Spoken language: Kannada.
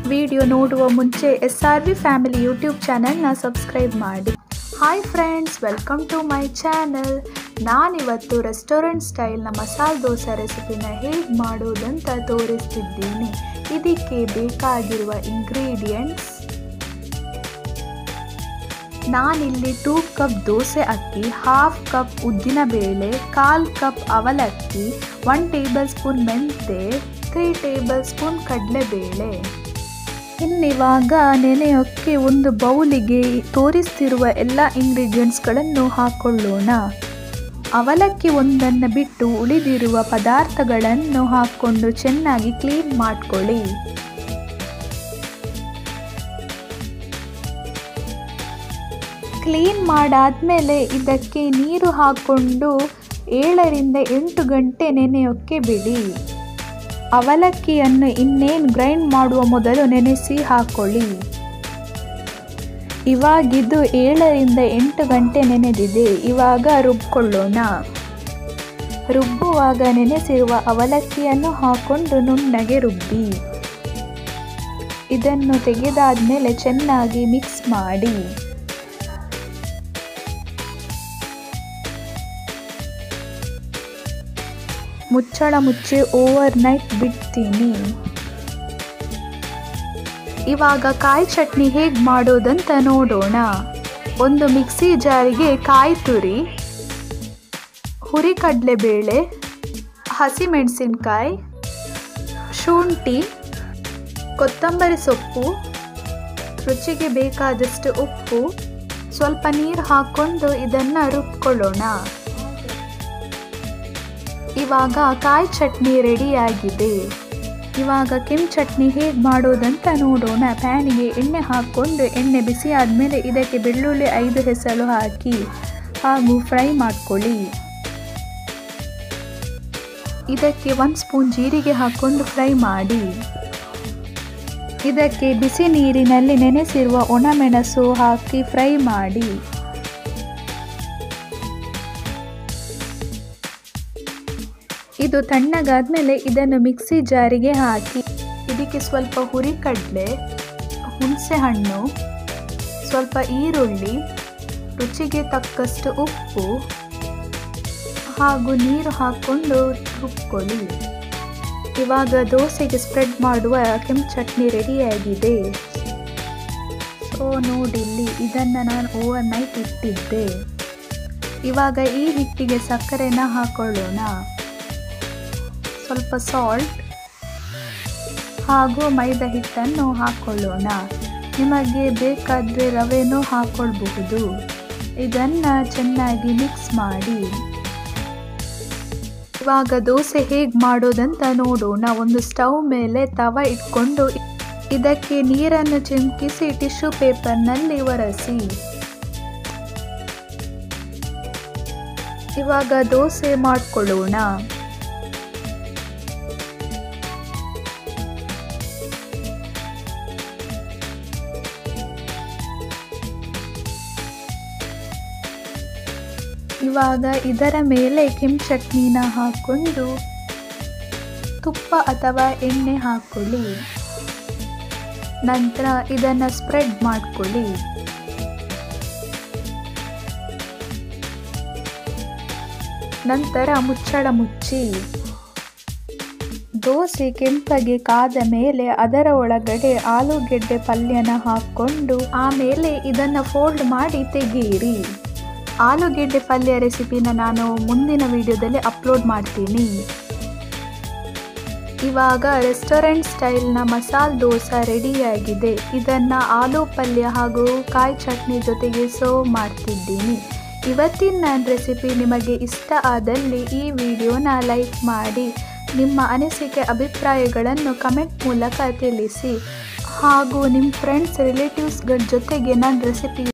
ವಿಡಿಯೋ ನೋಡುವ ಮುಂಚೆ S R V family YouTube ಚಾನಲ್ನ ಸಬ್ಸ್ಕ್ರೈಬ್ ಮಾಡಿ hi friends welcome to my channel ನಾನಿವತ್ತು ರೆಸ್ಟೋರೆಂಟ್ ಸ್ಟೈಲ್ನ ಮಸಾಲೆ ದೋಸೆ ರೆಸಿಪಿನ ಹೇಗೆ ಮಾಡೋದಂತ ತೋರಿಸ್ತಿದ್ದೀನಿ ಇದಕ್ಕೆ ಬೇಕಾಗಿರುವ ಇಂಗ್ರೀಡಿಯೆಂಟ್ಸ್ ನಾನಿಲ್ಲಿ ಟೂ ಕಪ್ ದೋಸೆ ಅಕ್ಕಿ ಹಾಫ್ ಕಪ್ ಉದ್ದಿನ ಬೇಳೆ ಕಾಲು ಕಪ್ ಅವಲಕ್ಕಿ ಒನ್ ಟೇಬಲ್ ಸ್ಪೂನ್ ಮೆಂತೆ ತ್ರೀ ಟೇಬಲ್ ಸ್ಪೂನ್ ಕಡಲೆಬೇಳೆ ಇನ್ನಿವಾಗ ನೆನೆಯೋಕ್ಕೆ ಒಂದು ಬೌಲಿಗೆ ತೋರಿಸ್ತಿರುವ ಎಲ್ಲ ಇಂಗ್ರೀಡಿಯೆಂಟ್ಸ್ಗಳನ್ನು ಹಾಕೊಳ್ಳೋಣ ಅವಲಕ್ಕಿ ಒಂದನ್ನು ಬಿಟ್ಟು ಉಳಿದಿರುವ ಪದಾರ್ಥಗಳನ್ನು ಹಾಕ್ಕೊಂಡು ಚೆನ್ನಾಗಿ ಕ್ಲೀನ್ ಮಾಡ್ಕೊಳ್ಳಿ ಕ್ಲೀನ್ ಮಾಡಾದ್ಮೇಲೆ ಇದಕ್ಕೆ ನೀರು ಹಾಕ್ಕೊಂಡು ಏಳರಿಂದ ಎಂಟು ಗಂಟೆ ನೆನೆಯೋಕ್ಕೆ ಬಿಡಿ ಅವಲಕ್ಕಿಯನ್ನು ಇನ್ನೇನು ಗ್ರೈಂಡ್ ಮಾಡುವ ಮೊದಲು ನೆನೆಸಿ ಹಾಕೊಳ್ಳಿ ಇವಾಗಿದು ಏಳರಿಂದ ಎಂಟು ಗಂಟೆ ನೆನೆದಿದೆ ಇವಾಗ ರುಬ್ಕೊಳ್ಳೋಣ ರುಬ್ಬುವಾಗ ನೆನೆಸಿರುವ ಅವಲಕ್ಕಿಯನ್ನು ಹಾಕೊಂಡು ನುಣ್ಣಗೆ ರುಬ್ಬಿ ಇದನ್ನು ತೆಗೆದಾದ್ಮೇಲೆ ಚೆನ್ನಾಗಿ ಮಿಕ್ಸ್ ಮಾಡಿ ಮುಚ್ಚಳ ಮುಚ್ಚಿ ಓವರ್ ನೈಟ್ ಬಿಡ್ತೀನಿ ಇವಾಗ ಕಾಯಿ ಚಟ್ನಿ ಹೇಗೆ ಮಾಡೋದಂತ ನೋಡೋಣ ಒಂದು ಮಿಕ್ಸಿ ಜಾರಿಗೆ ಕಾಯಿ ತುರಿ ಹುರಿ ಕಡಲೆಬೇಳೆ ಹಸಿಮೆಣಸಿನ್ಕಾಯಿ ಶುಂಠಿ ಕೊತ್ತಂಬರಿ ಸೊಪ್ಪು ರುಚಿಗೆ ಬೇಕಾದಷ್ಟು ಉಪ್ಪು ಸ್ವಲ್ಪ ನೀರು ಹಾಕ್ಕೊಂಡು ಇದನ್ನು ರುಬ್ಕೊಳ್ಳೋಣ ಇವಾಗ ಕಾಯಿ ಚಟ್ನಿ ರೆಡಿಯಾಗಿದೆ ಇವಾಗ ಕೆಂಪು ಚಟ್ನಿ ಹೇಗೆ ಮಾಡೋದಂತ ನೋಡೋಣ ಪ್ಯಾನಿಗೆ ಎಣ್ಣೆ ಹಾಕ್ಕೊಂಡು ಎಣ್ಣೆ ಬಿಸಿ ಆದಮೇಲೆ ಇದಕ್ಕೆ ಬೆಳ್ಳುಳ್ಳಿ ಐದು ಹೆಸರು ಹಾಕಿ ಹಾಗೂ ಫ್ರೈ ಮಾಡ್ಕೊಳ್ಳಿ ಇದಕ್ಕೆ ಒಂದು ಸ್ಪೂನ್ ಜೀರಿಗೆ ಹಾಕ್ಕೊಂಡು ಫ್ರೈ ಮಾಡಿ ಇದಕ್ಕೆ ಬಿಸಿ ನೀರಿನಲ್ಲಿ ನೆನೆಸಿರುವ ಒಣಮೆಣಸು ಹಾಕಿ ಫ್ರೈ ಮಾಡಿ ಇದು ತಣ್ಣಗಾದ್ಮೇಲೆ ಇದನ್ನು ಮಿಕ್ಸಿ ಜಾರಿಗೆ ಹಾಕಿ ಇದಕ್ಕೆ ಸ್ವಲ್ಪ ಹುರಿ ಕಡಲೆ ಹುಣಸೆ ಹಣ್ಣು ಸ್ವಲ್ಪ ಈರುಳ್ಳಿ ರುಚಿಗೆ ತಕ್ಕಷ್ಟು ಉಪ್ಪು ಹಾಗೂ ನೀರು ಹಾಕ್ಕೊಂಡು ರುಬ್ಕೊಳ್ಳಿ ಇವಾಗ ದೋಸೆಗೆ ಸ್ಪ್ರೆಡ್ ಮಾಡುವ ಕೆಂಪು ಚಟ್ನಿ ರೆಡಿಯಾಗಿದೆ ಸೊ ನೋಡಿಲ್ಲಿ ಇದನ್ನು ನಾನು ಓವರ್ ನೈಟ್ ಇಟ್ಟಿದ್ದೆ ಇವಾಗ ಈ ಹಿಟ್ಟಿಗೆ ಸಕ್ಕರೆನ ಹಾಕೊಳ್ಳೋಣ ಸ್ವಲ್ಪ ಸಾಲ್ಟ್ ಹಾಗೂ ಮೈದಾ ಹಿಟ್ಟನ್ನು ಹಾಕ್ಕೊಳ್ಳೋಣ ನಿಮಗೆ ಬೇಕಾದರೆ ರವೆನೂ ಹಾಕ್ಕೊಳ್ಬಹುದು ಇದನ್ನು ಚೆನ್ನಾಗಿ ಮಿಕ್ಸ್ ಮಾಡಿ ಇವಾಗ ದೋಸೆ ಹೇಗೆ ಮಾಡೋದಂತ ನೋಡೋಣ ಒಂದು ಸ್ಟವ್ ಮೇಲೆ ತವ ಇಟ್ಕೊಂಡು ಇದಕ್ಕೆ ನೀರನ್ನು ಚಿಮುಕಿಸಿ ಟಿಶ್ಯೂ ಪೇಪರ್ನಲ್ಲಿ ಒರೆಸಿ ಇವಾಗ ದೋಸೆ ಮಾಡ್ಕೊಳ್ಳೋಣ ಇವಾಗ ಇದರ ಮೇಲೆ ಕೆಂಪು ಚಟ್ನಿನ ಹಾಕ್ಕೊಂಡು ತುಪ್ಪ ಅಥವಾ ಎಣ್ಣೆ ಹಾಕ್ಕೊಳ್ಳಿ ನಂತರ ಇದನ್ನು ಸ್ಪ್ರೆಡ್ ಮಾಡ್ಕೊಳ್ಳಿ ನಂತರ ಮುಚ್ಚಳ ಮುಚ್ಚಿ ದೋಸೆ ಕೆಂಪಗೆ ಕಾದ ಮೇಲೆ ಅದರ ಒಳಗಡೆ ಆಲೂಗೆಡ್ಡೆ ಪಲ್ಯನ ಹಾಕ್ಕೊಂಡು ಆಮೇಲೆ ಇದನ್ನು ಫೋಲ್ಡ್ ಮಾಡಿ ತೆಗೀರಿ ಆಲೂಗೆಡ್ಡೆ ಪಲ್ಯ ರೆಸಿಪಿನ ನಾನು ಮುಂದಿನ ವಿಡಿಯೋದಲ್ಲಿ ಅಪ್ಲೋಡ್ ಮಾಡ್ತೀನಿ ಇವಾಗ ರೆಸ್ಟೋರೆಂಟ್ ಸ್ಟೈಲ್ನ ಮಸಾಲೆ ದೋಸೆ ರೆಡಿಯಾಗಿದೆ ಇದನ್ನು ಆಲೂ ಪಲ್ಯ ಹಾಗೂ ಕಾಯಿ ಚಟ್ನಿ ಜೊತೆಗೆ ಸರ್ವ್ ಮಾಡ್ತಿದ್ದೀನಿ ಇವತ್ತಿನ ನನ್ನ ರೆಸಿಪಿ ನಿಮಗೆ ಇಷ್ಟ ಆದಲ್ಲಿ ಈ ವಿಡಿಯೋನ ಲೈಕ್ ಮಾಡಿ ನಿಮ್ಮ ಅನಿಸಿಕೆ ಅಭಿಪ್ರಾಯಗಳನ್ನು ಕಮೆಂಟ್ ಮೂಲಕ ತಿಳಿಸಿ ಹಾಗೂ ನಿಮ್ಮ ಫ್ರೆಂಡ್ಸ್ ರಿಲೇಟಿವ್ಸ್ಗಳ ಜೊತೆಗೆ ನನ್ನ ರೆಸಿಪಿ